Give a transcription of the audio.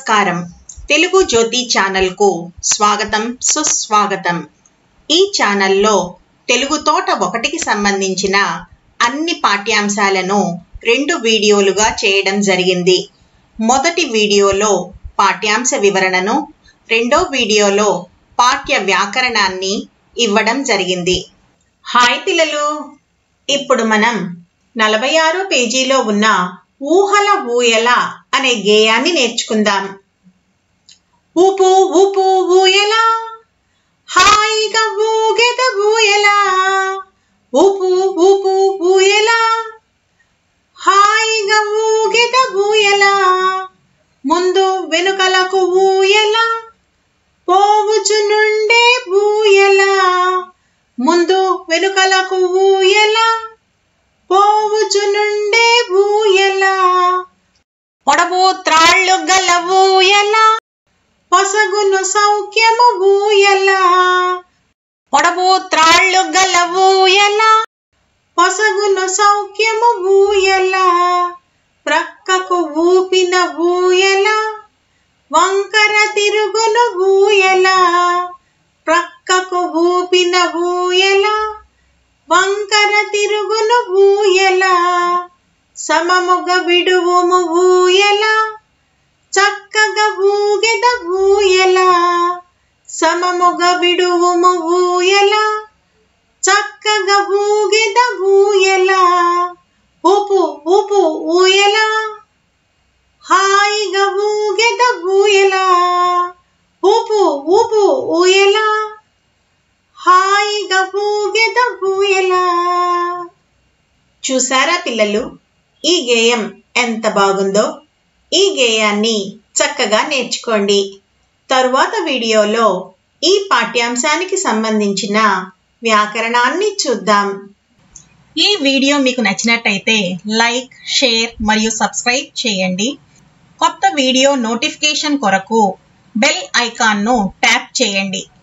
నమస్కారం తెలుగు జ్యోతి ఛానల్కు స్వాగతం సుస్వాగతం ఈ ఛానల్లో తెలుగు తోట ఒకటికి సంబంధించిన అన్ని పాఠ్యాంశాలను రెండు వీడియోలుగా చేయడం జరిగింది మొదటి వీడియోలో పాఠ్యాంశ వివరణను రెండో వీడియోలో పాఠ్య వ్యాకరణాన్ని ఇవ్వడం జరిగింది హాయ్ పిల్లలు ఇప్పుడు మనం నలభై ఆరో పేజీలో ఉన్న ఊహల ఊయల అనే గేయాన్ని నేర్చుకుందాం ఊపు ఊపు ఊయల హాయిగా ఊగెద ఊయల ఊపు ఊపు ఊయల హాయిగా ఊగెద ఊయల ముందు వెనుకలకు ఊయల పోవుచు నుండే ఊయల ముందు వెనుకలకు ఊయల పోవుచు నుండే ఊయల పొడవు త్రాళ్ళు గల ఊయల పొసగును సౌఖ్యము ఊయల పొడవు త్రాళ్ళు గల ఊయల పొసగును సౌఖ్యము ఊయల ప్రక్కకు ఊపిన ఊయల వంకర తిరుగును ఊయల ప్రక్కకు ఊపిన ఊయల వంకర తిరుగును ఊయల సమముగ విడువుము ఊయల చక్కగా ఊగెద ఊయల సమముగ విడువుము ఊయల చక్కగా ఊగెద ఊయల ఊపు ఊపు ఊయల హాయిగా ఊగెద ఊయల ఊపు ఊపు ఊయల హాయిగా ఊగెద ఊయల చూసారా పిల్లలు ఈ గేయం ఎంత బాగుందో ఈ గేయాన్ని చక్కగా నేర్చుకోండి తరువాత వీడియోలో ఈ పాఠ్యాంశానికి సంబంధించిన వ్యాకరణాన్ని చూద్దాం ఈ వీడియో మీకు నచ్చినట్టయితే లైక్ షేర్ మరియు సబ్స్క్రైబ్ చేయండి కొత్త వీడియో నోటిఫికేషన్ కొరకు బెల్ ఐకాన్ను ట్యాప్ చేయండి